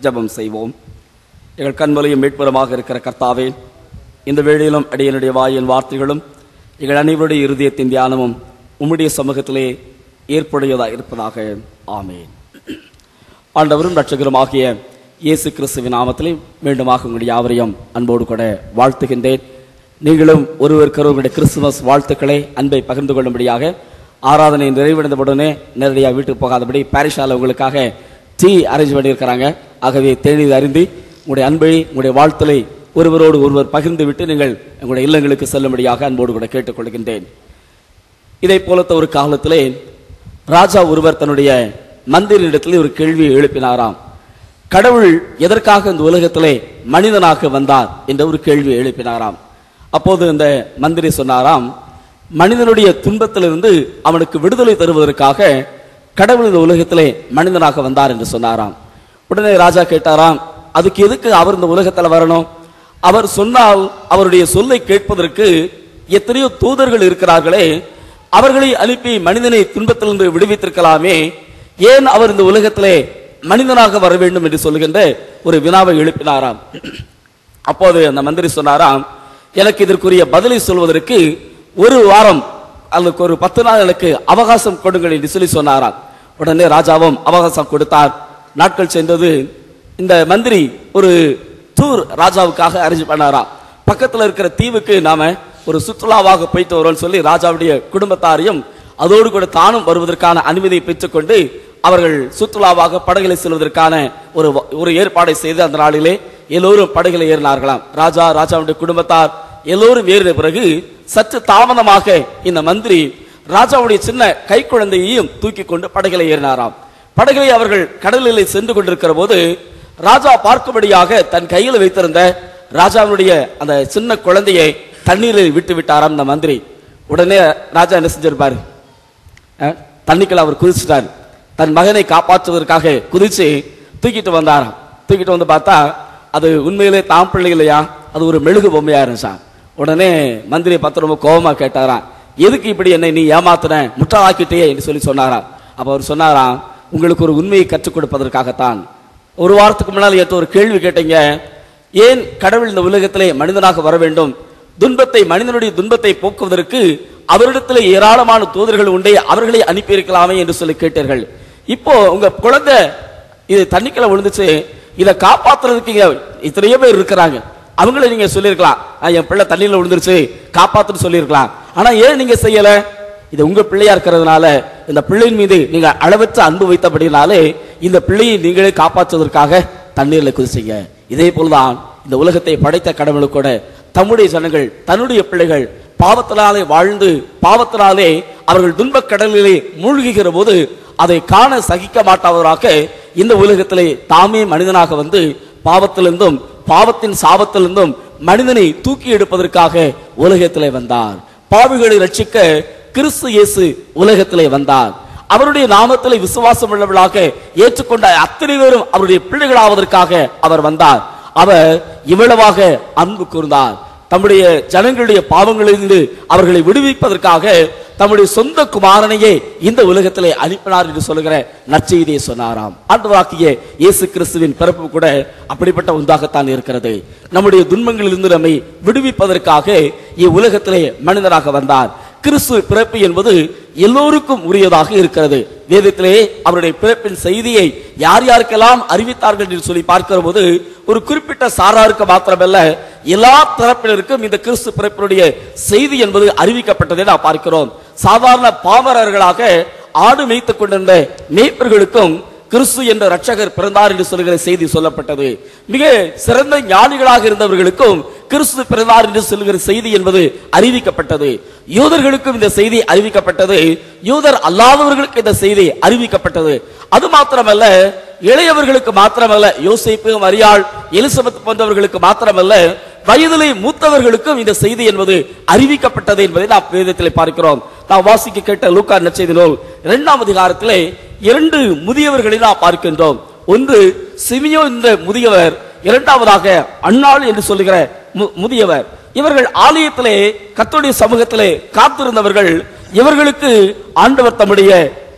ஜெபம் செய்வோம் எங்கள் கண்மலையும் மீட்புறமாக இருக்கிற கர்த்தாவே இந்த வேளையிலும் அடியனுடைய வாயின் வார்த்தைகளும் எங்கள் அனைவருடைய இருதயத்தின் தியானமும் உம்முடைய சமூகத்திலே ஏற்புடையதாக இருப்பதாக ஆமேன் ஆண்டவரும் ரட்சகருமாகிய இயேசு கிறிஸ்துவின் நாமத்திலே மீண்டுமாக உங்களுடைய யாவரையும் அன்போடு கூட வாழ்த்துகின்றேன் நீங்களும் ஒருவருக்கொரு உங்களுடைய கிறிஸ்துமஸ் வாழ்த்துக்களை அன்பை பகிர்ந்து கொள்ளும்படியாக ஆராதனை நிறைவடைந்தவுடனே நேரடியாக வீட்டுக்கு போகாதபடி பாரிஷால உங்களுக்காக டீ அரேஞ்ச் பண்ணியிருக்கிறாங்க ஆகவே தேநீர் அறிந்து உங்களுடைய அன்பை உங்களுடைய வாழ்த்தலை ஒருவரோடு ஒருவர் பகிர்ந்து விட்டு நீங்கள் உங்களுடைய இல்லங்களுக்கு செல்லும்படியாக அன்போடு கூட கேட்டுக்கொள்கின்றேன் இதை போலத்த ஒரு காலத்திலே ராஜா ஒருவர் தன்னுடைய மந்திரிடத்திலே ஒரு கேள்வியை எழுப்பினாராம் கடவுள் எதற்காக இந்த உலகத்திலே மனிதனாக வந்தார் என்ற ஒரு கேள்வியை எழுப்பினாராம் அப்போது இந்த மந்திரி சொன்னாராம் மனிதனுடைய துன்பத்திலிருந்து அவனுக்கு விடுதலை தருவதற்காக கடவுள் இந்த உலகத்திலே மனிதனாக வந்தார் என்று சொன்னாராம் உடனே ராஜா கேட்டாராம் அதுக்கு எதுக்கு அவர் இந்த உலகத்துல வரணும் அவர் சொன்னால் அவருடைய சொல்லை கேட்பதற்கு எத்தனையோ தூதர்கள் இருக்கிறார்களே அவர்களை அனுப்பி மனிதனை துன்பத்திலிருந்து விடுவித்திருக்கலாமே ஏன் அவர் இந்த உலகத்திலே மனிதனாக வர வேண்டும் என்று சொல்லுகின்ற ஒரு வினாவை எழுப்பினாராம் அப்போது அந்த மந்திரி சொன்னாராம் எனக்கு இதற்குரிய பதிலை சொல்வதற்கு ஒரு வாரம் அல்லது ஒரு பத்து நாள் எனக்கு அவகாசம் கொடுங்கள் என்று சொல்லி சொன்னாராம் உடனே ராஜாவும் அவகாசம் கொடுத்தார் நாட்கள் சென்றது இந்த மந்திரி ஒரு டூர் ராஜாவுக்காக அரேஞ்ச் பண்ணாராம் பக்கத்துல இருக்கிற தீவுக்கு நாம ஒரு சுற்றுலாவாக போயிட்டு வரோம்னு சொல்லி ராஜாவுடைய குடும்பத்தாரையும் அதோடு கூட தானும் வருவதற்கான அனுமதியை பெற்றுக்கொண்டு அவர்கள் சுற்றுலாவாக படகுல செல்வதற்கான ஒரு வ- ஒரு ஏற்பாடை செய்து அந்த நாளிலே எல்லோரும் படகுல ஏறினார்களாம் ராஜா ராஜாவுடைய குடும்பத்தார் எல்லோரும் ஏறின பிறகு சற்று தாமதமாக இந்த மந்திரி ராஜாவுடைய சின்ன கை குழந்தையையும் தூக்கி கொண்டு படகுல ஏறினாராம் படகுலை அவர்கள் கடலிலே சென்று கொண்டிருக்கிற போது ராஜா பார்க்கும்படியாக தன் கையில் வைத்திருந்த ராஜாவுடைய அந்த சின்ன குழந்தையை தண்ணீரில் விட்டு விட்டாராம் இந்த மந்திரி உடனே ராஜா என்ன செஞ்சிருப்பாரு அஹ், தண்ணிக்குள்ள அவர் குதிச்சிட்டார் தன் மகனை காப்பாற்றுவதற்காக குதிச்சு தூக்கிட்டு வந்தாராம் தூக்கிட்டு வந்து பார்த்தா அது உண்மையிலே தாம் பிள்ளை இல்லையா அது ஒரு மெழுகு பொம்மையா இருந்துச்சாம் உடனே மந்திரி பார்த்து ரொம்ப கோபமா கேட்டாராம் எதுக்கு இப்படி என்னை நீ ஏமாத்துன முட்டாளாக்கிட்டே என்று சொல்லி சொன்னாராம் அப்ப அவர் சொன்னாராம் உங்களுக்கு ஒரு உண்மையை கற்றுக் கொடுப்பதற்காகத்தான் ஒரு வாரத்துக்கு முன்னால் ஏற்ற ஒரு கேள்வி கேட்டீங்க ஏன் கடவுள் இந்த உலகத்திலே மனிதனாக வர வேண்டும் துன்பத்தை மனிதனுடைய துன்பத்தை போக்குவதற்கு அவரிடத்திலே ஏராளமான தூதர்கள் உண்டே அவர்களை அனுப்பி இருக்கலாமே என்று சொல்லி கேட்டீர்கள் இப்போ உங்க குழந்தை இது தண்ணிக்குள்ள விழுந்துச்சு இதை காப்பாத்துறதுக்கு இங்க இத்தனையோ பேர் இருக்கிறாங்க அவங்கள நீங்க சொல்லியிருக்கலாம் "ஆ, என் பிள்ளை தண்ணியில விழுந்துருச்சு காப்பாத்துன்னு சொல்லியிருக்கலாம் ஆனா ஏன் நீங்க செய்யல இது உங்க பிள்ளையா இருக்கிறதுனால இந்த பிள்ளையின் மீது நீங்க அளவற்ற அன்பு வைத்தபடினாலே இந்த பிள்ளையை நீங்களே காப்பாற்றுவதற்காக தண்ணீர்ல குதிச்சீங்க இதே போல்தான் இந்த உலகத்தை படைத்த கடவுளுக்கு கூட தம்முடைய ஜனங்கள் தன்னுடைய பிள்ளைகள் பாவத்தினாலே வாழ்ந்து பாவத்தினாலே அவர்கள் துன்பக் கடலிலே மூழ்குகிற போது அதை காண சகிக்க மாட்டாதவராக இந்த உலகத்திலே தாமே மனிதனாக வந்து பாவத்திலிருந்தும் பாவத்தின் சாபத்திலிருந்தும் மனிதனை தூக்கி எடுப்பதற்காக உலகத்திலே வந்தார் பாவிகளை ரட்சிக்க கிறிஸ்து இயேசு உலகத்திலே வந்தார் அவருடைய நாமத்திலே விசுவாசம் உள்ளவர்களாக ஏற்றுக்கொண்ட அத்தனை பேரும் அவருடைய பிள்ளைகளாவதற்காக அவர் வந்தார் அவர் இவ்வளவாக அன்பு கூர்ந்தார் தம்முடைய ஜனங்களுடைய பாவங்களிலிருந்து அவர்களை விடுவிப்பதற்காக தம்முடைய சொந்த குமாரனையே இந்த உலகத்திலே அனுப்பினார் என்று சொல்லுகிற நற்செய்தியை சொன்னாராம் ஆண்டவராகிய இயேசு கிறிஸ்துவின் பிறப்பு கூட அப்படிப்பட்ட ஒன்றாகத்தான் இருக்கிறது நம்முடைய துன்பங்களிலிருந்து நம்மை விடுவிப்பதற்காக இவ்வுலகத்திலே மனிதராக வந்தார் கிறிஸ்து பிறப்பு என்பது எல்லோருக்கும் உரியதாக இருக்கிறது வேதத்திலே அவருடைய பிறப்பின் செய்தியை யார் யாருக்கெல்லாம் அறிவித்தார்கள் என்று சொல்லி பார்க்கிற போது ஒரு குறிப்பிட்ட சாராருக்கு மாத்திரமல்ல எல்லா தரப்பினருக்கும் இந்த கிறிஸ்து பிறப்பினுடைய செய்தி என்பது அறிவிக்கப்பட்டதை நாம் பார்க்கிறோம் சாதாரண பாமரர்களாக ஆடு மேய்த்துக் கொண்டிருந்த மேய்ப்பர்களுக்கும் கிறிஸ்து என்ற ரட்சகர் பிறந்தார் என்று சொல்லுகிற செய்தி சொல்லப்பட்டது மிக சிறந்த ஞானிகளாக இருந்தவர்களுக்கும் கிறிஸ்து பிறந்தார் என்று சொல்லுகிற செய்தி என்பது அறிவிக்கப்பட்டது யூதர்களுக்கும் இந்த செய்தி அறிவிக்கப்பட்டது யூதர் அல்லாதவர்களுக்கு இந்த செய்தி அறிவிக்கப்பட்டது அது மாத்திரமல்ல இளையவர்களுக்கு மாத்திரமல்ல யோசிப்பு மரியாள் எலிசபெத் போன்றவர்களுக்கு மாத்திரமல்ல வயதிலே மூத்தவர்களுக்கும் இந்த செய்தி என்பது அறிவிக்கப்பட்டது என்பதை நாம் வேதத்தில் பார்க்கிறோம் நாம் வாசிக்க கேட்ட லூக்கா நற்செய்தி நூல் இரண்டாம் அதிகாரத்திலே இரண்டு முதியவர்களை நாம் பார்க்கின்றோம் ஒன்று சிமியோ என்ற முதியவர் இரண்டாவதாக அன்னாள் என்று சொல்லுகிற மு- முதியவர் இவர்கள் ஆலயத்திலே கர்த்தருடைய சமூகத்திலே காத்திருந்தவர்கள் இவர்களுக்கு ஆண்டவர் தம்முடைய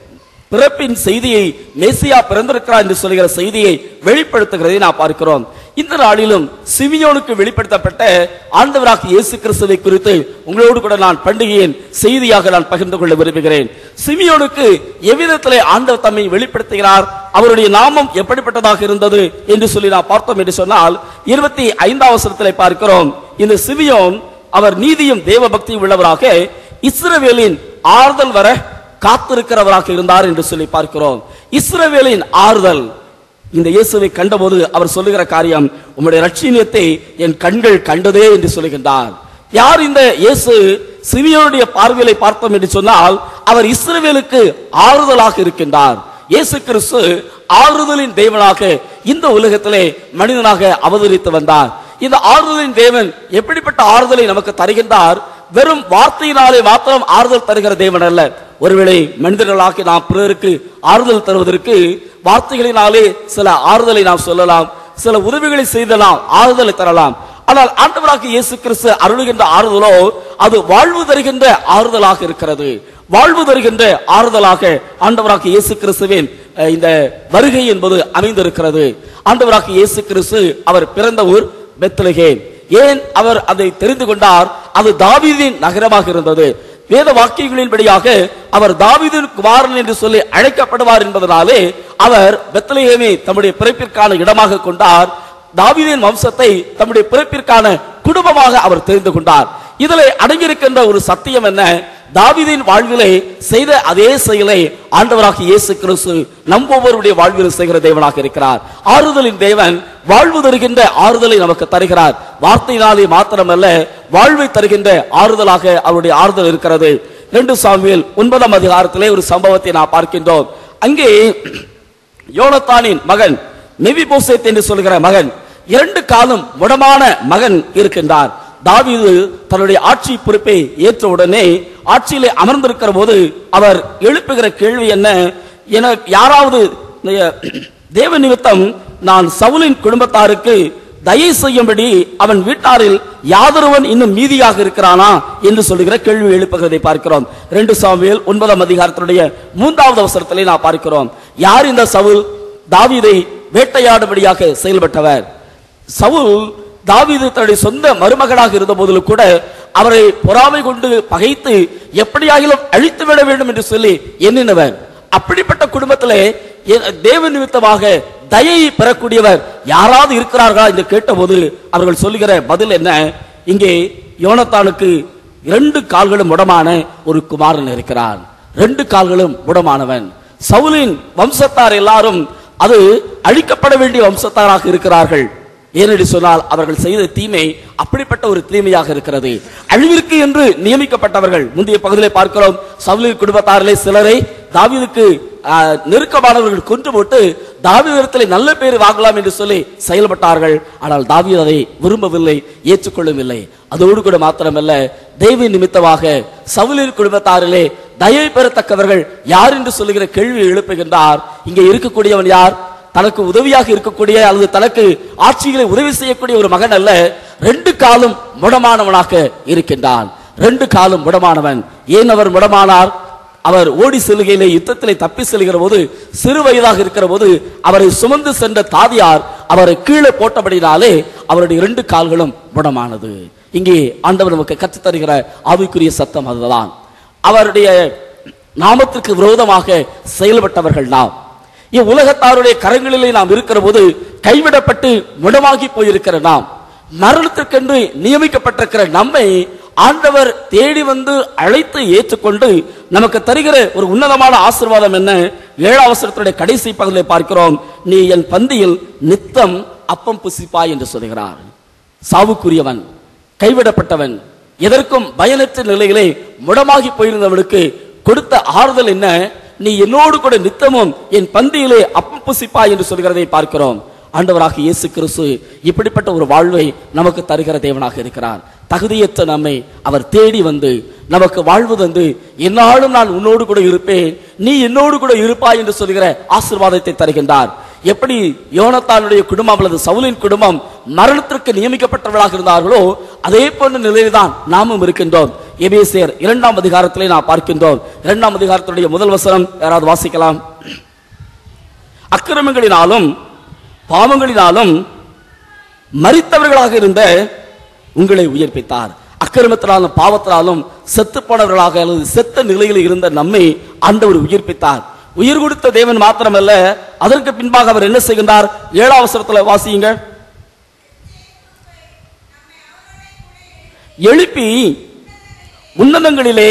பிறப்பின் செய்தியை மேசியா பிறந்திருக்கிறார் என்று சொல்கிற செய்தியை வெளிப்படுத்துகிறதை நாம் பார்க்கிறோம் இந்த நாளிலும் சிமியோனுக்கு வெளிப்படுத்தப்பட்ட ஆண்டவராக இயேசு கிறிஸ்துவை குறித்து உங்களோடு கூட நான் பண்டிகையின் செய்தியாக நான் பகிர்ந்து கொள்ள விரும்புகிறேன் சிமியோனுக்கு எவ்விதத்திலே ஆண்டவர் தம்மை வெளிப்படுத்துகிறார் அவருடைய நாமம் எப்படிப்பட்டதாக இருந்தது என்று சொல்லி நான் பார்த்தோம் என்று சொன்னால் இருபத்தி ஐந்தாம் வசனத்திலே பார்க்கிறோம் இந்த சிமியோன் அவர் நீதியும் தேவ பக்தியும் உள்ளவராக இஸ்ரவேலின் ஆறுதல் வர காத்திருக்கிறவராக இருந்தார் என்று சொல்லி பார்க்கிறோம் இஸ்ரவேலின் ஆறுதல் இந்த இயேசுவை கண்டபோது அவர் சொல்லுகிற காரியம் உம்முடைய ரட்சணியத்தை என் கண்கள் கண்டதே என்று சொல்லுகின்றார் யார் இந்த இயேசு சிமியோனுடைய பார்வையை பார்த்தோம் என்று சொன்னால் அவர் இஸ்ரவேலுக்கு ஆறுதலாக இருக்கின்றார் இயேசு கிறிஸ்து ஆறுதலின் தேவனாக இந்த உலகத்திலே மனிதனாக அவதரித்து வந்தார் இந்த ஆறுதலின் தேவன் எப்படிப்பட்ட ஆறுதலை நமக்கு தருகின்றார் வெறும் வார்த்தையினாலே மாத்திரம் ஆறுதல் தருகிற தேவன் அல்ல ஒருவேளை மனிதர்களாகி நாம் பிறருக்கு ஆறுதல் தருவதற்கு வார்த்தைகளினாலே சில ஆறுதலை நாம் சொல்லலாம் சில உதவிகளை செய்தலாம் ஆறுதலை தரலாம் ஆனால் ஆண்டவராக இயேசு கிறிஸ்து அருளுகின்ற ஆறுதலோ அது வாழ்வு தருகின்ற ஆறுதலாக இருக்கிறது வாழ்வு தருகின்ற ஆறுதலாக ஆண்டவராக இயேசு கிறிஸ்துவின் அஹ், இந்த வருகை என்பது அமைந்திருக்கிறது ஆண்டவராக இயேசு கிறிஸ்து அவர் பிறந்த ஊர் பெத்லகேம் ஏன் அவர் அதை தெரிந்து கொண்டார் அது தாவீதின் நகரமாக இருந்தது வேத வாக்கியங்களின்படியாக அவர் தாவீதின் குமாரன் என்று சொல்லி அழைக்கப்படுவார் என்பதனாலே அவர் பெத்லகேமை தம்முடைய பிறப்பிற்கான இடமாக கொண்டார் தாவீதின் வம்சத்தை தம்முடைய பிறப்பிற்கான குடும்பமாக அவர் தெரிந்து கொண்டார் இதில் அடங்கியிருக்கின்ற ஒரு சத்தியம் என்ன தாவீதின் வாழ்விலே செய்த அதே செயலை ஆண்டவராக இயேசு கிறிஸ்து நம் ஒவ்வொருடைய வாழ்வில் செய்கிற தேவனாக இருக்கிறார் ஆறுதலின் தேவன் வாழ்வு தருகின்ற ஆறுதலை நமக்கு தருகிறார் வார்த்தையினாலே மாத்திரமல்ல வாழ்வை தருகின்ற ஆறுதலாக அவருடைய ஆறுதல் இருக்கிறது ரெண்டு சாமியில் ஒன்பதாம் அதிகாரத்திலே ஒரு சம்பவத்தை நாம் பார்க்கின்றோம் அங்கே யோனத்தானின் மகன் மெவிபோசேத் என்று சொல்கிற மகன் இரண்டு காலம் முடமான மகன் இருக்கின்றார் தாவீது தன்னுடைய ஆட்சி பொறுப்பை ஏற்ற உடனே ஆட்சியிலே அமர்ந்திருக்கிற போது அவர் எழுப்புகிற கேள்வி என்ன என யாராவது தேவ நிமித்தம் நான் சவுலின் குடும்பத்தாருக்கு தயை செய்யும்படி அவன் வீட்டாரில் யாதொருவன் இன்னும் மீதியாக இருக்கிறானா என்று சொல்லுகிற கேள்வி எழுப்புகிறதை பார்க்கிறோம் ரெண்டு சாமுவேல் ஒன்பதாம் அதிகாரத்தினுடைய மூன்றாவது அவசரத்திலே நான் பார்க்கிறோம் யார் இந்த சவுல் தாவீதை வேட்டையாடும்படியாக செயல்பட்டவர் சவுல் தாவீது தன்னுடைய சொந்த மருமகனாக இருந்த போதிலும் கூட அவரை பொறாமை கொண்டு பகைத்து எப்படியாகிலும் அழித்து விட வேண்டும் என்று சொல்லி எண்ணினவர் அப்படிப்பட்ட குடும்பத்திலே எ- தேவ நிமித்தமாக தயை பெறக்கூடியவர் யாராவது இருக்கிறார்களா என்று கேட்டபோது அவர்கள் சொல்லுகிற பதில் என்ன இங்கே யோனத்தானுக்கு இரண்டு கால்களும் முடமான ஒரு குமாரன் இருக்கிறான் ரெண்டு கால்களும் முடமானவன் சவுலின் வம்சத்தார் எல்லாரும் அது அழிக்கப்பட வேண்டிய வம்சத்தாராக இருக்கிறார்கள் ஏனென்று சொன்னால் அவர்கள் செய்த தீமை அப்படிப்பட்ட ஒரு தீமையாக இருக்கிறது அழிவிற்கு என்று நியமிக்கப்பட்டவர்கள் முந்தைய பகுதியிலே பார்க்கிறோம் சவுலின் குடும்பத்தாரிலே சிலரை தாவீதுக்கு ஆ, நெருக்கமானவர்கள் கொன்று போட்டு தாவீதத்தில் நல்ல பேர் வாங்கலாம் என்று சொல்லி செயல்பட்டார்கள் ஆனால் தாவீது அதை விரும்பவில்லை ஏற்றுக்கொள்ளவில்லை அதோடு கூட மாத்திரமல்ல தெய்வ நிமித்தமாக சவுலின் குடும்பத்தாரிலே தயை பெறத்தக்கவர்கள் யார் என்று சொல்லுகிற கேள்வியை எழுப்புகின்றார் இங்கே இருக்கக்கூடியவன் யார் தனக்கு உதவியாக இருக்கக்கூடிய அல்லது தனக்கு ஆட்சிகளை உதவி செய்யக்கூடிய ஒரு மகன் அல்ல ரெண்டு காலும் முடமானவனாக இருக்கின்றான் ரெண்டு காலும் முடமானவன் ஏன் அவர் முடமானார் அவர் ஓடி செல்கையிலே யுத்தத்திலே தப்பி செல்கிற போது சிறு வயதாக இருக்கிற போது அவரை சுமந்து சென்ற தாதியார் அவரை கீழே போட்டபடினாலே அவருடைய இரண்டு கால்களும் முடமானது இங்கே ஆண்டவர் நமக்கு கற்றுத் தருகிற ஆவிக்குரிய சத்தம் அதுதான் அவருடைய நாமத்திற்கு விரோதமாக செயல்பட்டவர்கள் நாம் இவ்வுலகத்தாருடைய கரங்களிலே நாம் இருக்கிற போது கைவிடப்பட்டு முடமாகி போயிருக்கிற நாம் மரணத்திற்கென்று நியமிக்கப்பட்டிருக்கிற நம்மை ஆண்டவர் தேடி வந்து அழைத்து ஏற்றுக்கொண்டு நமக்கு தருகிற ஒரு உன்னதமான ஆசீர்வாதம் என்ன ஏழாம் அவசரத்துடைய கடைசி பகுதியில் பார்க்கிறோம் நீ என் பந்தியில் நித்தம் அப்பம் புசிப்பாய் என்று சொல்கிறார் சாவுக்குரியவன் கைவிடப்பட்டவன் எதற்கும் பயனற்ற நிலையிலே முடமாகி போயிருந்தவனுக்கு கொடுத்த ஆறுதல் என்ன நீ என்னோடு கூட நித்தமும் என் பந்தியிலே அப்பம் புசிப்பாய் என்று சொல்கிறதை பார்க்கிறோம் ஆண்டவராக இயேசு கிறிஸ்து இப்படிப்பட்ட ஒரு வாழ்வை நமக்கு தருகிற தேவனாக இருக்கிறார் தகுதியற்ற நம்மை அவர் தேடி வந்து நமக்கு வாழ்வு தந்து என்னாலும் நான் உன்னோடு கூட இருப்பேன் நீ என்னோடு கூட இருப்பாய் என்று சொல்கிற ஆசீர்வாதத்தை தருகின்றார் எப்படி யோனத்தானுடைய குடும்பம் அல்லது சவுலின் குடும்பம் மரணத்திற்கு நியமிக்கப்பட்டவர்களாக இருந்தார்களோ அதே போன்ற நிலையில்தான் நாமும் இருக்கின்றோம் எபேசியர் இரண்டாம் அதிகாரத்திலே நாம் பார்க்கின்றோம் இரண்டாம் அதிகாரத்துடைய முதல் வசனம் யாராவது வாசிக்கலாம் அக்கிரமங்களினாலும் பாவங்களினாலும் மரித்தவர்களாக இருந்த உங்களை உயிர்ப்பித்தார் அக்கிரமத்தினாலும் பாவத்தினாலும் செத்து போனவர்களாக அல்லது செத்த நிலையில் இருந்த நம்மை ஆண்டவர் உயிர்ப்பித்தார் உயிர் கொடுத்த தேவன் மாத்திரமல்ல அதற்கு பின்பாக அவர் என்ன செய்கின்றார் ஏழாம் அவசரத்துல வாசியுங்க எழுப்பி உன்னதங்களிலே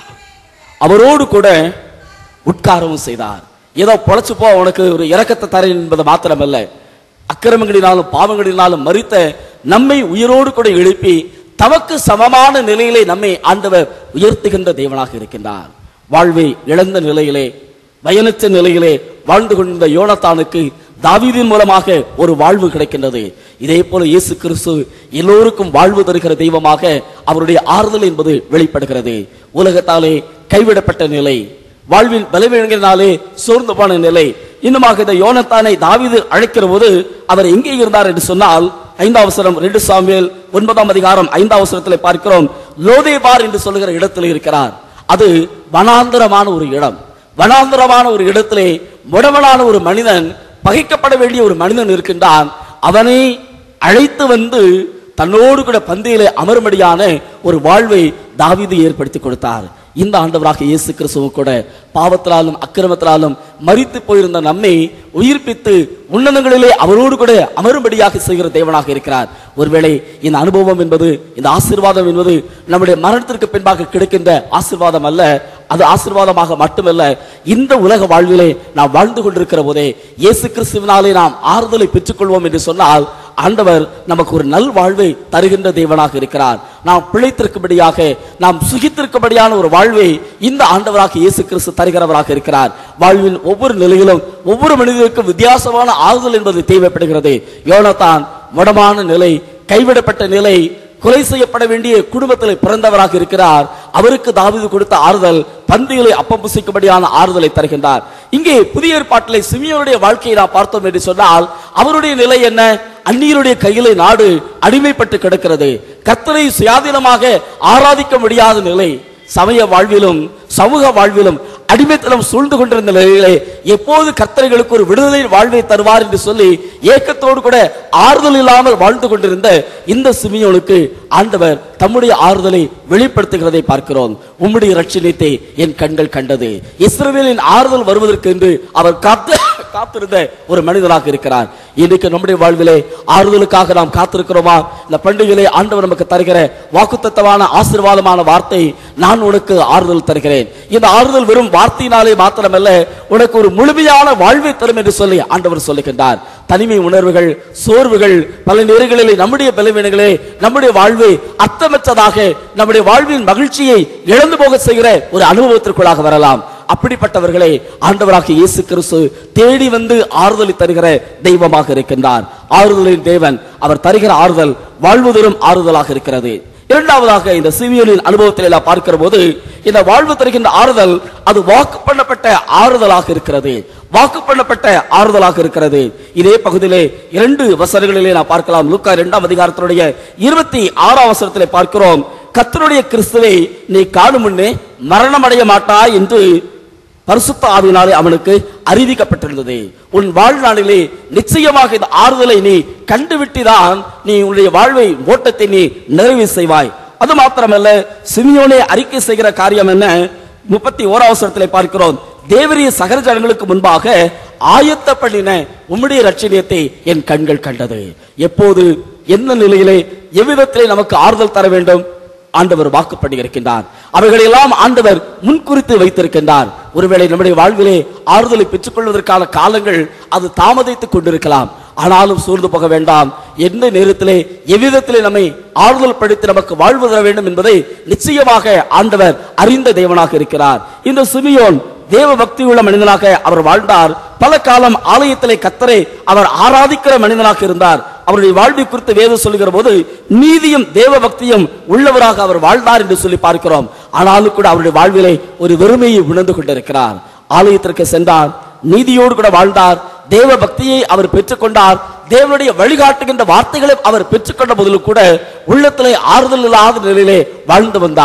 அவரோடு கூட உட்காரவும் செய்தார் ஏதோ பொழைச்சு போ உனக்கு ஒரு இரக்கத்தை தரேன் என்பது மாத்திரமல்ல அக்கிரமங்களினாலும் பாவங்களினாலும் மறித்த நம்மை உயிரோடு கூட எழுப்பி தமக்கு சமமான நிலையிலே நம்மை ஆண்டவர் உயர்த்துகின்ற தேவனாக இருக்கின்றார் வாழ்வை இழந்த நிலையிலே பயனற்ற நிலையிலே வாழ்ந்து கொண்டிருந்த யோனத்தானுக்கு தாவீதின் மூலமாக ஒரு வாழ்வு கிடைக்கின்றது இதே போல இயேசு கிறிஸ்து எல்லோருக்கும் வாழ்வு தருகிற தெய்வமாக அவருடைய ஆறுதல் என்பது வெளிப்படுகிறது உலகத்தாலே கைவிடப்பட்ட நிலை வாழ்வின் பலவீனங்களினாலே சோர்ந்து போன நிலை இன்னுமாக இந்த யோனத்தானை தாவீது அழைக்கிற போது அவர் எங்கே இருந்தார் என்று சொன்னால் ஐந்தாம் அவசரம் ரெண்டு சாமியல் ஒன்பதாம் அதிகாரம் ஐந்தாம் அவசரத்தில் பார்க்கிறோம் லோதேபார் என்று சொல்லுகிற இடத்தில் இருக்கிறார் அது வனாந்தரமான ஒரு இடம் வனாந்தரமான ஒரு இடத்திலே முடவனான ஒரு மனிதன் பகைக்கப்பட வேண்டிய ஒரு மனிதன் இருக்கின்றான் அவனை அழைத்து வந்து தன்னோடு கூட பந்தியிலே அமரும்படியான ஒரு வாழ்வை தாவீது ஏற்படுத்தி கொடுத்தார் இந்த ஆண்டவராக இயேசு கிறிஸ்துவும் கூட பாவத்தினாலும் அக்கிரமத்தினாலும் மரித்து போயிருந்த நம்மை உயிர்ப்பித்து உன்னதங்களிலே அவரோடு கூட அமரும்படியாக செய்கிற தேவனாக இருக்கிறார் ஒருவேளை இந்த அனுபவம் என்பது இந்த ஆசீர்வாதம் என்பது நம்முடைய மரணத்திற்கு பின்பாக கிடைக்கின்ற ஆசீர்வாதம் அல்ல அது ஆசீர்வாதமாக மட்டுமல்ல இந்த உலக வாழ்விலே நாம் வாழ்ந்து கொண்டிருக்கிற போதே இயேசு கிறிஸ்துவினாலே நாம் ஆறுதலை பெற்றுக்கொள்வோம் என்று சொன்னால் ஆண்டவர் நமக்கு ஒரு நல் வாழ்வை தருகின்ற தேவனாக இருக்கிறார் நாம் பிழைத்திருக்கும்படியாக நாம் சுகித்திருக்கும்படியான ஒரு வாழ்வை இந்த ஆண்டவராக இயேசு கிறிஸ்து தருகிறவராக இருக்கிறார் வாழ்வின் ஒவ்வொரு நிலையிலும் ஒவ்வொரு மனிதருக்கும் வித்தியாசமான ஆறுதல் என்பது தேவைப்படுகிறது யோனத்தான் முடமான நிலை கைவிடப்பட்ட நிலை கொலை செய்யப்பட வேண்டிய குடும்பத்தில் பிறந்தவராக இருக்கிறார் அவருக்கு தாவீது கொடுத்த ஆறுதல் பந்திகளை அப்பம் புசிக்கும்படியான ஆறுதலை தருகின்றார் இங்கே புதிய ஏற்பாட்டிலே சிமியோனுடைய வாழ்க்கையை நாம் பார்த்தோம் என்று சொன்னால் அவருடைய நிலை என்ன அந்நியருடைய கையிலே நாடு அடிமைப்பட்டு கிடக்கிறது கர்த்தரை சுயாதீனமாக ஆராதிக்க முடியாத நிலை சமய வாழ்விலும் சமூக வாழ்விலும் அடிமைத்தனம் சூழ்ந்து கொண்டிருந்த நிலையிலே எப்போது கர்த்தர்களுக்கு ஒரு விடுதலை வாழ்வை தருவார் என்று சொல்லி ஏக்கத்தோடு கூட ஆறுதல் இல்லாமல் வாழ்ந்து கொண்டிருந்த இந்த சிமியோனுக்கு ஆண்டவர் தம்முடைய ஆறுதலை வெளிப்படுத்துகிறதை பார்க்கிறோம் உம்முடைய ரட்சணியத்தை என் கண்கள் கண்டது இஸ்ரவேலின் ஆறுதல் வருவதற்கு என்று அவர் காத்து காத்திருந்த ஒரு மனிதனாக இருக்கிறார் இன்னைக்கு நம்முடைய வாழ்விலே ஆறுதலுக்காக நாம் காத்திருக்கிறோமா இந்த பண்டிகையிலே ஆண்டவர் நமக்கு தருகிற வாக்குத்தத்தமான ஆசீர்வாதமான வார்த்தை நான் உனக்கு ஆறுதல் தருகிறேன் இந்த ஆறுதல் வெறும் வார்த்தையினாலே மாத்திரமல்ல உனக்கு ஒரு முழுமையான வாழ்வை தரும் என்று சொல்லி ஆண்டவர் சொல்லுகின்றார் தனிமை உணர்வுகள் சோர்வுகள் பல நேரங்களிலே நம்முடைய பலவீனங்களே நம்முடைய வாழ்வை அர்த்தமற்றதாக நம்முடைய வாழ்வின் மகிழ்ச்சியை இழந்து போக செய்கிற ஒரு அனுபவத்திற்குள்ளாக வரலாம் அப்படிப்பட்டவர்களை ஆண்டவராக இயேசு கிறிஸ்து தேடி வந்து ஆறுதலை தருகிற தெய்வமாக இருக்கின்றார் ஆறுதலின் தேவன் அவர் தருகிற ஆறுதல் வாழ்வு தரும் ஆறுதலாக இருக்கிறது இரண்டாவதாக இந்த சிவியலின் அனுபவத்தில் எல்லாம் பார்க்கிற போது இந்த வாழ்வு தருகின்ற ஆறுதல் அது வாக்கு பண்ணப்பட்ட ஆறுதலாக இருக்கிறது வாக்கு பண்ணப்பட்ட ஆறுதலாக இருக்கிறது இதே பகுதியிலே இரண்டு வசனங்களிலே நான் பார்க்கலாம் லூக்கா இரண்டாம் அதிகாரத்தினுடைய இருபத்தி ஆறாம் வசனத்திலே பார்க்கிறோம் கர்த்தருடைய கிறிஸ்துவை நீ காணும் முன்னே மரணம் அடைய மாட்டாய் என்று பரிசுத்த ஆவியினாலே அவனுக்கு அறிவிக்கப்பட்டிருந்தது உன் வாழ்நாளிலே நிச்சயமாக இந்த ஆறுதலை நீ கண்டுவிட்டுதான் நீ உன்னுடைய வாழ்வை ஓட்டத்தை நீ நிறைவு செய்வாய் அது மாத்திரமல்ல சிமியோனே அறிக்கை செய்கிற காரியம் என்ன முப்பத்தி ஓராவசரத்திலே பார்க்கிறோம் தேவரிய சகல ஜனங்களுக்கு முன்பாக ஆயத்த பண்ணின உம்முடைய ரட்சணியத்தை என் கண்கள் கண்டது எப்போது எந்த நிலையிலே எவ்விதத்திலே நமக்கு ஆறுதல் தர வேண்டும் ஆண்டவர் வாக்குப்படி இருக்கின்றார் அவைகளெல்லாம் ஆண்டவர் முன்குறித்து வைத்திருக்கின்றார் ஒருவேளை நம்முடைய வாழ்விலே ஆறுதலை பெற்றுக்கொள்வதற்கான காலங்கள் அது தாமதித்துக் கொண்டிருக்கலாம் ஆனாலும் சூழ்ந்து போக வேண்டாம் எந்த நேரத்திலே எவ்விதத்திலே நம்மை ஆறுதல் படுத்தி நமக்கு வாழ்வு தர வேண்டும் என்பதை நிச்சயமாக ஆண்டவர் அறிந்த தேவனாக இருக்கிறார் இந்த சிமியோன் தேவ பக்தி உள்ள மனிதனாக அவர் வாழ்ந்தார் பல காலம் ஆலயத்திலே கத்தரை அவர் ஆராதிக்கிற மனிதனாக இருந்தார் அவருடைய வாழ்வை குறித்து வேதம் சொல்லுகிற போது நீதியும் தேவ பக்தியும் உள்ளவராக அவர் வாழ்ந்தார் என்று சொல்லி பார்க்கிறோம் ஆனாலும் கூட அவருடைய வாழ்விலே ஒரு வெறுமையை உணர்ந்து கொண்டிருக்கிறார் ஆலயத்திற்கு சென்றார் நீதியோடு கூட வாழ்ந்தார் தேவ பக்தியை அவர் பெற்றுக்கொண்டார் தேவனுடைய வழிகாட்டுகின்ற வார்த்தைகளை அவர் பெற்றுக்கொண்ட போதிலும் கூட உள்ளத்திலே ஆறுதல் இல்லாத நிலையிலே வாழ்ந்து வந்தார்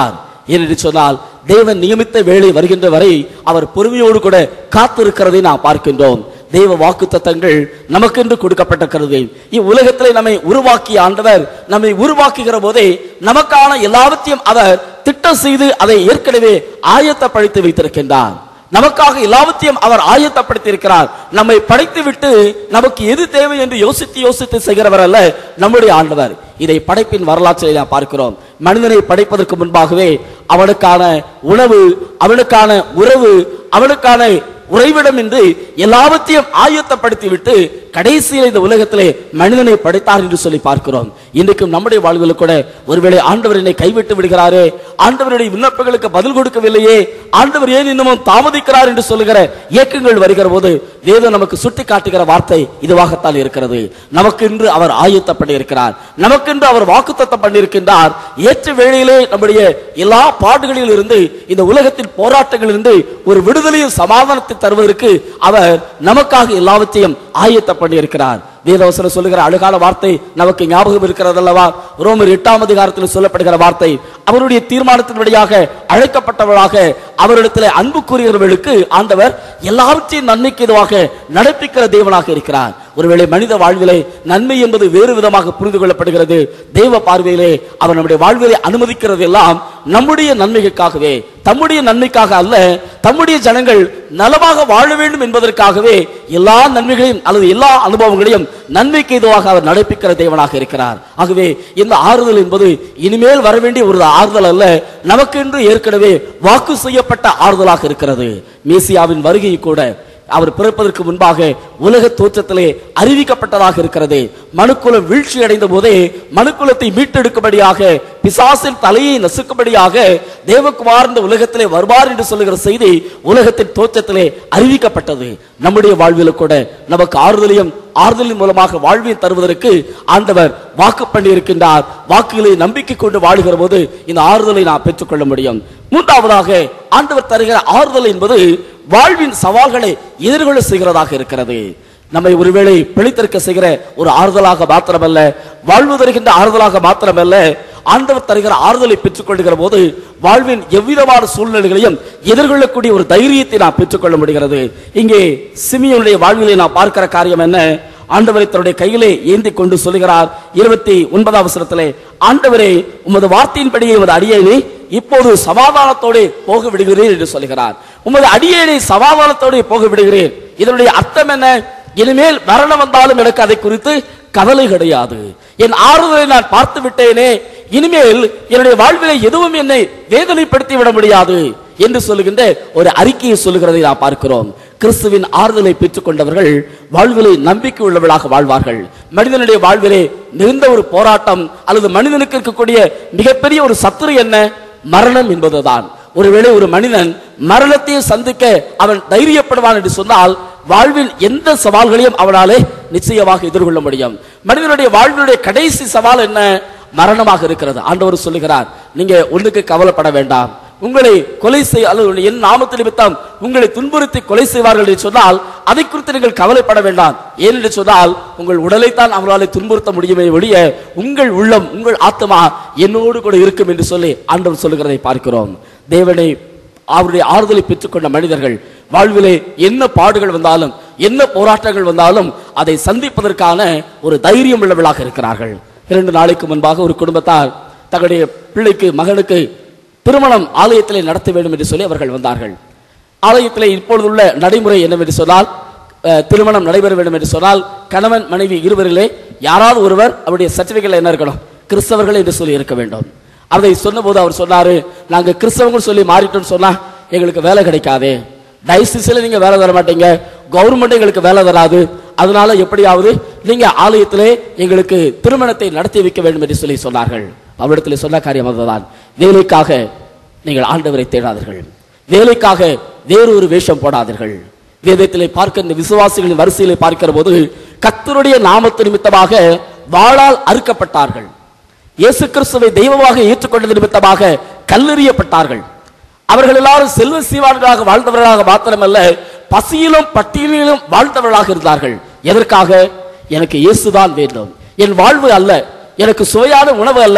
ஏனென்று சொன்னால் தேவன் நியமித்த வேலை வருகின்ற வரை அவர் பொறுமையோடு கூட காத்திருக்கிறதை நாம் பார்க்கின்றோம் தெய்வ வாக்கு தத்தங்கள் நமக்கென்று கொடுக்கப்பட்டிருக்கிறது இவ்வுலகத்திலே நம்மை உருவாக்கிய ஆண்டவர் நம்மை உருவாக்குகிற போதே நமக்கான எல்லாவற்றையும் அவர் திட்டம் செய்து அதை ஏற்கனவே ஆயத்தப்படுத்தி வைத்திருக்கின்றார் நமக்காக எல்லாவற்றையும் அவர் ஆயத்தப்படுத்தி இருக்கிறார் நம்மை படைத்து விட்டு நமக்கு எது தேவை என்று யோசித்து யோசித்து செய்கிறவர் அல்ல நம்முடைய ஆண்டவர் இதை படைப்பின் வரலாற்றில் நாம் பார்க்கிறோம் மனிதனை படைப்பதற்கு முன்பாகவே அவனுக்கான உணவு அவனுக்கான உறவு அவனுக்கான உறைவிடம் என்று எல்லாவற்றையும் ஆயத்தப்படுத்தி விட்டு கடைசியில் இந்த உலகத்திலே மனிதனை படைத்தார் என்று சொல்லி பார்க்கிறோம் இன்றைக்கும் நம்முடைய வாழ்வில் கூட ஒருவேளை ஆண்டவர் என்னை கைவிட்டு விடுகிறாரே ஆண்டவருடைய விண்ணப்பங்களுக்கு பதில் கொடுக்கவில்லையே ஆண்டவர் ஏன் இன்னமும் தாமதிக்கிறார் என்று சொல்லுகிற இயக்கங்கள் வருகிற போது வேதம் நமக்கு சுட்டி காட்டுகிற வார்த்தை இதுவாகத்தான் இருக்கிறது நமக்கு இன்று அவர் ஆயத்தப்படி இருக்கிறார் நமக்கென்று அவர் வாக்குத்தத்தம் பண்ணியிருக்கின்றார் ஏற்ற வேளையிலே நம்முடைய எல்லா பாடுகளில் இருந்து இந்த உலகத்தின் போராட்டங்களில் இருந்து ஒரு விடுதலையும் சமாதானத்தை தருவதற்கு அவர் நமக்காக எல்லாவற்றையும் ஆயத்தம் பண்ணியிருக்கிறார் வேதவசனம் சொல்லுகிற அழுகால வார்த்தை நமக்கு ஞாபகம் இருக்கிறது அல்லவா ரோமர் எட்டாம் அதிகாரத்தில் சொல்லப்படுகிற வார்த்தை அவருடைய தீர்மானத்தின் வழியாக அழைக்கப்பட்டவர்களாக அவரிடத்தில் அன்பு கூறுகிறவர்களுக்கு ஆண்டவர் எல்லாவற்றையும் நன்மைக்கு இதுவாக நடப்பிக்கிற தேவனாக இருக்கிறார் ஒருவேளை மனித வாழ்விலே நன்மை என்பது வேறு விதமாக புரிந்து கொள்ளப்படுகிறது தெய்வ பார்வையிலே அவர் நம்முடைய வாழ்விலே அனுமதிக்கிறது எல்லாம் நம்முடைய நன்மைக்காகவே தம்முடைய நன்மைக்காக அல்ல தம்முடைய ஜனங்கள் நலமாக வாழ வேண்டும் என்பதற்காகவே எல்லா நன்மைகளையும் அல்லது எல்லா அனுபவங்களையும் நன்மைக்கு இதுவாக அவர் நடப்பிக்கிற தேவனாக இருக்கிறார் ஆகவே இந்த ஆறுதல் என்பது இனிமேல் வர வேண்டிய ஒரு ஆறுதல் அல்ல நமக்கென்று ஏற்கனவே வாக்கு செய்யப்பட்ட ஆறுதலாக இருக்கிறது மேசியாவின் வருகை கூட அவர் பிறப்பதற்கு முன்பாக உலக தோற்றத்திலே அறிவிக்கப்பட்டதாக இருக்கிறது மனுக்குலம் வீழ்ச்சி அடைந்த போதே மனுக்குலத்தை மீட்டெடுக்கும்படியாக பிசாசின் தலையை நசுக்கும்படியாக தேவகுமார் இந்த உலகத்திலே வருவார் என்று சொல்லுகிற செய்தி உலகத்தின் தோற்றத்திலே அறிவிக்கப்பட்டது நம்முடைய வாழ்வில் கூட நமக்கு ஆறுதலையும் ஆறுதலின் மூலமாக வாழ்வை தருவதற்கு ஆண்டவர் வாக்கு பண்ணி இருக்கின்றார் வாக்குகளை நம்பிக்கை கொண்டு வாழுகிற போது இந்த ஆறுதலை நாம் பெற்றுக்கொள்ள முடியும் மூன்றாவதாக ஆண்டவர் தருகிற ஆறுதல் என்பது வாழ்வின் சவால்களை எதிர்கொள்ள செய்கிறதாக இருக்கிறது நம்மை ஒருவேளை பிழைத்திருக்க செய்கிற ஒரு ஆறுதலாக மாத்திரமல்ல வாழ்வு தருகின்ற ஆறுதலாக மாத்திரமல்ல ஆண்டவர் தருகிற ஆறுதலை பெற்றுக்கொள்கிற போது வாழ்வின் எவ்விதமான சூழ்நிலைகளையும் எதிர்கொள்ளக்கூடிய ஒரு தைரியத்தை நாம் பெற்றுக்கொள்ள முடிகிறது இங்கே சிமியனுடைய வாழ்விலே நாம் பார்க்கிற காரியம் என்ன ஆண்டவரை தன்னுடைய கையிலே ஏந்தி கொண்டு சொல்லுகிறார் இருபத்தி ஒன்பதாம் வசனத்திலே ஆண்டவரே உமது வார்த்தையின்படியே உமது அடியேனை இப்போது சமாதானத்தோடு போக விடுகிறேன் என்று சொல்லுகிறார் உமது அடியேனை சமாதானத்தோடு போக விடுகிறேன் இதனுடைய அர்த்தம் என்ன இனிமேல் மரணம் வந்தாலும் எனக்கு அதை குறித்து கவலை கிடையாது என் ஆறுதலை நான் பார்த்து விட்டேனே இனிமேல் என்னுடைய வாழ்விலே எதுவும் என்னை வேதனைப்படுத்தி விட முடியாது என்று சொல்லுகின்ற ஒரு அறிக்கையை சொல்லுகிறதை நாம் பார்க்கிறோம் கிறிஸ்துவின் ஆறுதலை பெற்றுக் கொண்டவர்கள் வாழ்விலே நம்பிக்கை உள்ளவர்களாக வாழ்வார்கள் மனிதனுடைய வாழ்விலே நிறைந்த ஒரு போராட்டம் அல்லது மனிதனுக்கு இருக்கக்கூடிய மிகப்பெரிய ஒரு சத்துரு என்ன மரணம் என்பதுதான் ஒருவேளை ஒரு மனிதன் மரணத்தை சந்திக்க அவன் தைரியப்படுவான் என்று சொன்னால் வாழ்வில் எந்த சவால்களையும் அவனாலே நிச்சயமாக எதிர்கொள்ள முடியும் மனிதனுடைய வாழ்வினுடைய கடைசி சவால் என்ன மரணமாக இருக்கிறது ஆண்டவர் சொல்லுகிறார் நீங்க ஒண்ணுக்கு கவலைப்பட வேண்டாம் உங்களை கொலை செய்ய அல்லது என் நாமத்தில் நிமித்தம் உங்களை துன்புறுத்தி கொலை செய்வார்கள் என்று சொன்னால் அதை குறித்து நீங்கள் கவலைப்பட வேண்டாம் ஏனென்று சொன்னால் உங்கள் உடலைத்தான் அவர்களால் துன்புறுத்த முடியுமே ஒழிய உங்கள் உள்ளம் உங்கள் ஆத்மா என்னோடு கூட இருக்கும் என்று சொல்லி ஆண்டவர் சொல்லுகிறதை பார்க்கிறோம் தேவனை அவருடைய ஆறுதலை பெற்றுக்கொண்ட மனிதர்கள் வாழ்விலே என்ன பாடுகள் வந்தாலும் என்ன போராட்டங்கள் வந்தாலும் அதை சந்திப்பதற்கான ஒரு தைரியம் உள்ளவர்களாக இருக்கிறார்கள் இரண்டு நாளைக்கு முன்பாக ஒரு குடும்பத்தார் தங்களுடைய பிள்ளைக்கு மகனுக்கு திருமணம் ஆலயத்திலே நடத்த வேண்டும் என்று சொல்லி அவர்கள் வந்தார்கள் ஆலயத்திலே இப்பொழுது உள்ள நடைமுறை என்னவென்று சொன்னால் அஹ், திருமணம் நடைபெற வேண்டும் என்று சொன்னால் கணவன் மனைவி இருவரிலே யாராவது ஒருவர் அவருடைய சர்டிபிகேட்ல என்ன இருக்கணும் கிறிஸ்தவர்கள் என்று சொல்லி இருக்க வேண்டும் அதை சொன்னபோது அவர் சொன்னாரு நாங்க கிறிஸ்தவங்கள் சொல்லி மாறிட்டோம்னு சொன்னா எங்களுக்கு வேலை கிடைக்காதே டைசிஸ்ல நீங்க வேலை தர மாட்டீங்க கவர்மெண்ட் எங்களுக்கு வேலை தராது அதனால எப்படியாவது நீங்க ஆலயத்திலே எங்களுக்கு திருமணத்தை நடத்தி வைக்க வேண்டும் என்று சொல்லி சொன்னார்கள் அவரிடத்தில் சொன்ன காரியம் அதுதான் வேலைக்காக நீங்கள் ஆண்டவரை தேடாதீர்கள் வேலைக்காக வேறொரு வேஷம் போடாதீர்கள் வேதத்திலே பார்க்க இந்த விசுவாசிகளின் வரிசையிலே பார்க்கிற போது கத்தருடைய நாமத்து நிமித்தமாக வாளால் அறுக்கப்பட்டார்கள் இயேசு கிறிஸ்துவை தெய்வமாக ஏற்றுக்கொண்டது நிமித்தமாக கல்லெறியப்பட்டார்கள் அவர்கள் எல்லாரும் செல்வ சீவான்களாக வாழ்ந்தவர்களாக மாத்திரமல்ல பசியிலும் பட்டியலிலும் வாழ்ந்தவர்களாக இருந்தார்கள் எதற்காக எனக்கு இயேசுதான் வேண்டும் என் வாழ்வு அல்ல எனக்கு சுவையான உணவு அல்ல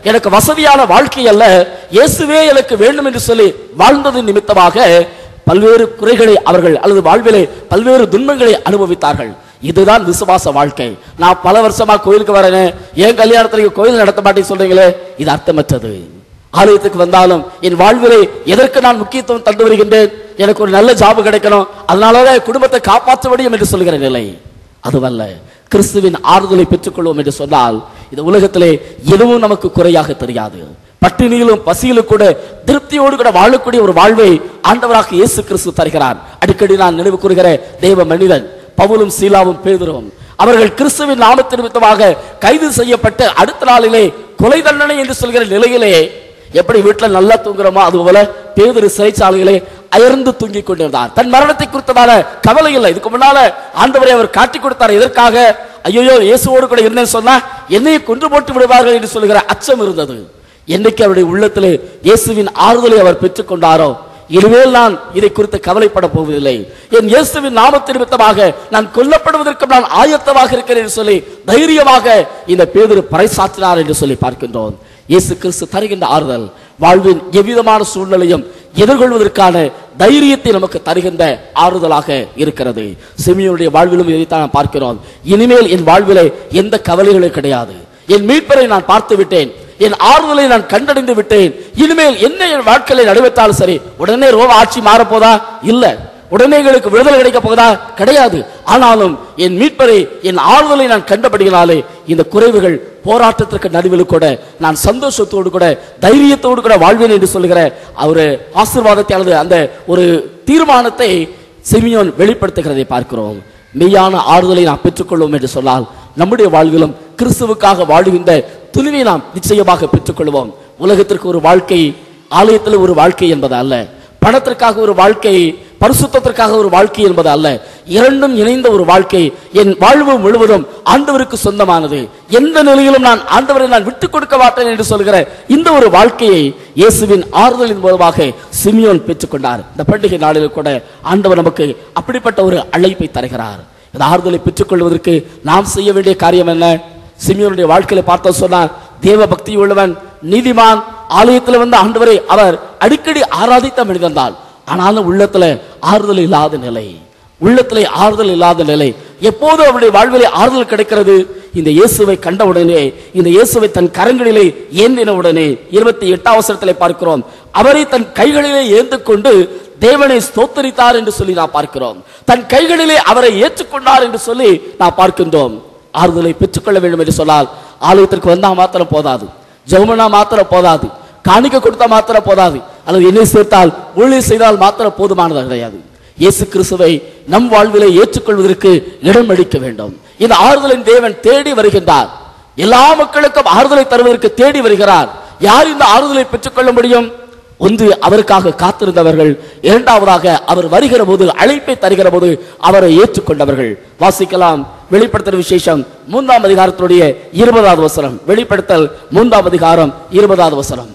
எனக்கு வசதியான வாழ்க்கை அல்ல இயேசுவே எனக்கு வேண்டும் என்று சொல்லி வாழ்ந்தது நிமித்தமாக பல்வேறு குறைகளை அவர்கள் அல்லது வாழ்விலே பல்வேறு துன்பங்களை அனுபவித்தார்கள் இதுதான் விசுவாச வாழ்க்கை நான் பல வருஷமா கோயிலுக்கு வரேனே ஏன் கல்யாணத்துல கோயில் நடத்த மாட்டேன்னு சொல்றீங்களே இது அர்த்தமற்றது ஆலயத்துக்கு வந்தாலும் என் வாழ்விலே எதற்கு நான் முக்கியத்துவம் தந்து வருகின்றேன் எனக்கு ஒரு நல்ல ஜாப் கிடைக்கணும் அதனாலதான் என் குடும்பத்தை காப்பாற்ற முடியும் என்று சொல்கிற நிலை அதுவல்ல கிறிஸ்துவின் ஆறுதலை பெற்றுக்கொள்வோம் என்று சொன்னால் இந்த உலகத்திலே எதுவும் நமக்கு குறையாக தெரியாது பட்டினியிலும் பசியிலும் கூட திருப்தியோடு கூட வாழக்கூடிய ஒரு வாழ்வை ஆண்டவராக இயேசு கிறிஸ்து தருகிறார் அடிக்கடி நான் நினைவு கூறுகிற தெய்வ மனிதன் பவுலும் சீலாவும் பேதுருவும் அவர்கள் கிறிஸ்துவின் நாமத்து நிமித்தமாக கைது செய்யப்பட்டு அடுத்த நாளிலே கொலை தண்டனை என்று சொல்கிற நிலையிலே எப்படி வீட்டுல நல்லா தூங்குறோமோ அதுபோல பேதுரு சிறைச்சாலையிலே அயர்ந்து தூங்கிக் கொண்டிருந்தார் தன் மரணத்தை குறித்ததான கவலை இல்லை இதுக்கு முன்னால ஆண்டவரை அவர் காட்டி கொடுத்தார் எதற்காக ஐயோ இயேசுவோடு கூட இருந்தேன்னு சொன்னா என்னையை கொன்று போட்டு விடுவார்கள் என்று சொல்கிற அச்சம் இருந்தது என்னைக்கு அவருடைய உள்ளத்திலே இயேசுவின் ஆறுதலை அவர் பெற்றுக் கொண்டாரோ இனிமேல் நான் இதை குறித்து கவலைப்பட போவதில்லை என் இயேசுவின் நாமத்து நிமித்தமாக நான் கொல்லப்படுவதற்கு நான் ஆயத்தமாக இருக்கிறேன் என்று சொல்லி தைரியமாக இந்த பேதுரு பறைசாற்றினார் என்று சொல்லி பார்க்கின்றோம் இயேசு கிறிஸ்து தருகின்ற ஆறுதல் வாழ்வின் எவ்விதமான சூழ்நிலையும் எதிர்கொள்வதற்கான தைரியத்தை நமக்கு தருகின்ற ஆறுதலாக இருக்கிறது சிமியனுடைய வாழ்விலும் இதைத்தான் நாம் பார்க்கிறோம் இனிமேல் என் வாழ்விலே எந்த கவலைகளும் கிடையாது என் மீட்பரை நான் பார்த்து விட்டேன் என் ஆறுதலை நான் கண்டடைந்து விட்டேன் இனிமேல் என்ன என் வாழ்க்கையில நடைபெற்றாலும் சரி உடனே ரோம ஆட்சி மாறப்போதா இல்ல உடனே எங்களுக்கு விடுதலை கிடைக்க போகுதா கிடையாது ஆனாலும் என் மீட்பரை என் ஆறுதலை நான் கண்டபடியினாலே இந்த குறைவுகள் போராட்டத்திற்கு நடுவில் கூட நான் சந்தோஷத்தோடு கூட தைரியத்தோடு கூட வாழ்வேன் என்று சொல்லுகிற ஒரு ஆசீர்வாதத்தை அல்லது அந்த ஒரு தீர்மானத்தை சிமியோன் வெளிப்படுத்துகிறதை பார்க்கிறோம் மெய்யான ஆறுதலை நாம் பெற்றுக்கொள்வோம் என்று சொன்னால் நம்முடைய வாழ்விலும் கிறிஸ்துவுக்காக வாழுகின்ற துணிவை நாம் நிச்சயமாக பெற்றுக்கொள்வோம் உலகத்திற்கு ஒரு வாழ்க்கை ஆலயத்தில் ஒரு வாழ்க்கை என்பது அல்ல பணத்திற்காக ஒரு வாழ்க்கை பரிசுத்தத்திற்காக ஒரு வாழ்க்கை என்பது அல்ல இரண்டும் இணைந்த ஒரு வாழ்க்கை என் வாழ்வு முழுவதும் ஆண்டவருக்கு சொந்தமானது எந்த நிலையிலும் நான் ஆண்டவரை நான் விட்டுக் கொடுக்க மாட்டேன் என்று சொல்கிற இந்த ஒரு வாழ்க்கையை இயேசுவின் ஆறுதலின் மூலமாக சிமியோன் பெற்றுக்கொண்டார் இந்த பண்டிகை நாளில் கூட ஆண்டவர் நமக்கு அப்படிப்பட்ட ஒரு அழைப்பை தருகிறார் இந்த ஆறுதலை பெற்றுக்கொள்வதற்கு நாம் செய்ய வேண்டிய காரியம் என்ன சிமியோனுடைய வாழ்க்கையில பார்த்த சொன்னா தேவ பக்தி உள்ளவன் நீதிமான் ஆலயத்தில் வந்து ஆண்டவரை அவர் அடிக்கடி ஆராதித்த மனிதன் தான் ஆனாலும் உள்ளத்துல ஆறுதல் இல்லாத நிலை உள்ளத்திலே ஆறுதல் இல்லாத நிலை எப்போது அவருடைய வாழ்விலே ஆறுதல் கிடைக்கிறது இந்த இயேசுவை கண்டவுடனே இந்த இயேசுவை தன் கரங்களிலே ஏந்தின உடனே இருபத்தி எட்டாம் அவசரத்திலே பார்க்கிறோம் அவரை தன் கைகளிலே ஏந்து கொண்டு தேவனை ஸ்தோத்தரித்தார் என்று சொல்லி நாம் பார்க்கிறோம் தன் கைகளிலே அவரை ஏற்றுக்கொண்டார் என்று சொல்லி நாம் பார்க்கின்றோம் ஆறுதலை பெற்றுக்கொள்ள வேண்டும் என்று சொன்னால் ஆலயத்திற்கு வந்தா மாத்திரம் போதாது ஜெவமனா மாத்திரம் போதாது காணிக்க கொடுத்தா மாத்திரம் போதாது அல்லது என்னை சேர்த்தால் ஊழியர் செய்தால் மாத்திரம் போதுமானது கிடையாது இயேசு கிறிஸ்துவை நம் வாழ்விலே ஏற்றுக்கொள்வதற்கு இடம் அளிக்க வேண்டும் இந்த ஆறுதலின் தேவன் தேடி வருகின்றார் எல்லா மக்களுக்கும் ஆறுதலை தருவதற்கு தேடி வருகிறார் யார் இந்த ஆறுதலை பெற்றுக்கொள்ள முடியும் ஒன்று அவருக்காக காத்திருந்தவர்கள் இரண்டாவதாக அவர் வருகிற போது அழைப்பை தருகிற போது அவரை ஏற்றுக்கொண்டவர்கள் வாசிக்கலாம் வெளிப்படுத்தல் விசேஷம் மூன்றாம் அதிகாரத்தினுடைய இருபதாவது வசனம் வெளிப்படுத்தல் மூன்றாம் அதிகாரம் இருபதாவது வசனம்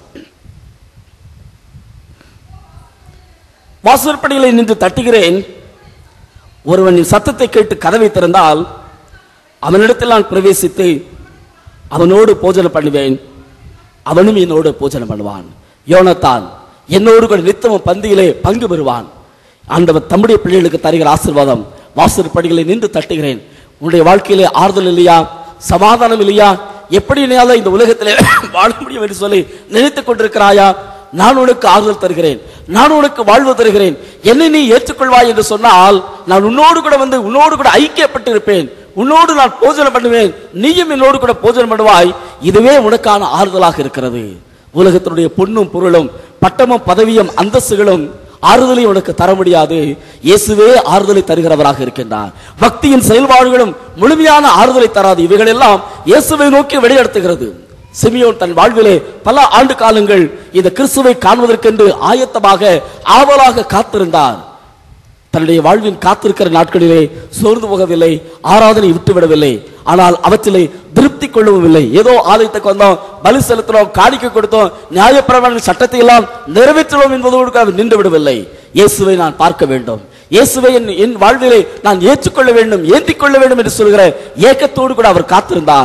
வாசற்படிகளை நின்று தட்டுகிறேன் ஒருவனின் சத்தத்தை கேட்டு கதவை திறந்தால் அவனிடத்தில் நான் பிரவேசித்து அவனோடு போஜனம் பண்ணுவேன் அவனும் என்னோடு போஜனம் பண்ணுவான் யோனத்தான் என்னோடு கூட நித்தமும் பந்தியிலே பங்கு பெறுவான் ஆண்டவர் தம்முடைய பிள்ளைகளுக்கு தருகிற ஆசீர்வாதம் வாசற்படிகளை நின்று தட்டுகிறேன் உன்னுடைய வாழ்க்கையிலே ஆறுதல் இல்லையா சமாதானம் இல்லையா எப்படி நீயால இந்த உலகத்திலே வாழ முடியும் என்று சொல்லி நினைத்துக் கொண்டிருக்கிறாயா நான் உனக்கு ஆறுதல் தருகிறேன் நான் உனக்கு வாழ்வு தருகிறேன் என்னை நீ ஏற்றுக்கொள்வாய் என்று சொன்னால் நான் உன்னோடு கூட வந்து உன்னோடு கூட ஐக்கியப்பட்டு இருப்பேன் உன்னோடு நான் போஜனம் பண்ணுவேன் நீயும் என்னோடு கூட போஜனம் பண்ணுவாய் இதுவே உனக்கான ஆறுதலாக இருக்கிறது உலகத்தினுடைய பொன்னும் பொருளும் பட்டமும் பதவியும் அந்தஸ்துகளும் ஆறுதலை உனக்கு தர முடியாது இயேசுவே ஆறுதலை தருகிறவராக இருக்கின்றார் பக்தியின் செயல்பாடுகளும் முழுமையான ஆறுதலை தராது இவைகளெல்லாம் இயேசுவை நோக்கி வெளியெடுத்துகிறது சிமியோன் தன் வாழ்விலே பல ஆண்டு காலங்கள் இந்த கிறிஸ்துவை காண்பதற்கென்று ஆயத்தமாக ஆவலாக காத்திருந்தார் தன்னுடைய வாழ்வின் காத்திருக்கிற நாட்களிலே சோர்ந்து போகவில்லை ஆராதனை விட்டுவிடவில்லை ஆனால் அவற்றிலே திருப்தி கொள்ளவும் இல்லை ஏதோ ஆலயத்துக்கு வந்தோம் பலி செலுத்தினோம் காணிக்கை கொடுத்தோம் நியாயப்பிரமாண சட்டத்தை எல்லாம் நிறைவேற்றுவோம் என்பதோடு கூட அவர் நின்று விடவில்லை இயேசுவை நான் பார்க்க வேண்டும் இயேசுவை என் என் வாழ்விலே நான் ஏற்றுக்கொள்ள வேண்டும் ஏந்திக் கொள்ள வேண்டும் என்று சொல்கிற ஏக்கத்தோடு கூட அவர் காத்திருந்தார்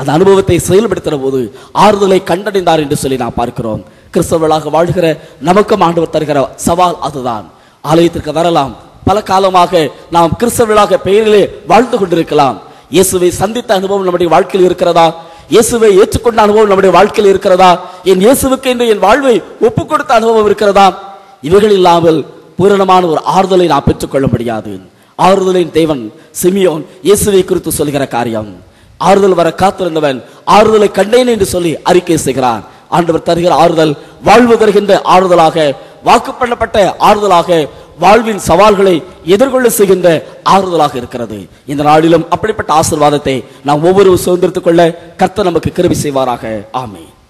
அந்த அனுபவத்தை செயல்படுத்துகிற போது ஆறுதலை கண்டடைந்தார் என்று சொல்லி நாம் பார்க்கிறோம் கிறிஸ்தவர்களாக வாழ்கிற நமக்கும் ஆண்டவர் தருகிற சவால் அதுதான் ஆலயத்திற்கு வரலாம் பல காலமாக நாம் கிறிஸ்தவர்களாக பெயரிலே வாழ்ந்து கொண்டிருக்கலாம் இயேசுவை சந்தித்த அனுபவம் நம்முடைய வாழ்க்கையில் இருக்கிறதா இயேசுவை ஏற்றுக்கொண்ட அனுபவம் நம்முடைய வாழ்க்கையில் இருக்கிறதா என் இயேசுவுக்கு என்று என் வாழ்வை ஒப்புக் கொடுத்த அனுபவம் இருக்கிறதா இவைகள் இல்லாமல் பூரணமான ஒரு ஆறுதலை நாம் பெற்றுக்கொள்ள முடியாது ஆறுதலின் தேவன் சிமியோன் இயேசுவை குறித்து சொல்கிற காரியம் ஆறுதல் வர காத்திருந்தவன் ஆறுதலை கண்டேன் என்று சொல்லி அறிக்கை செய்கிறார் ஆண்டவர் தருகிற ஆறுதல் வாழ்வு தருகின்ற ஆறுதலாக வாக்கு பண்ணப்பட்ட ஆறுதலாக வாழ்வின் சவால்களை எதிர்கொள்ள செய்கின்ற ஆறுதலாக இருக்கிறது இந்த நாளிலும் அப்படிப்பட்ட ஆசீர்வாதத்தை நாம் ஒவ்வொரு சுதந்திரத்துக் கொள்ள கர்த்தர் நமக்கு கிருபி செய்வாராக ஆமென்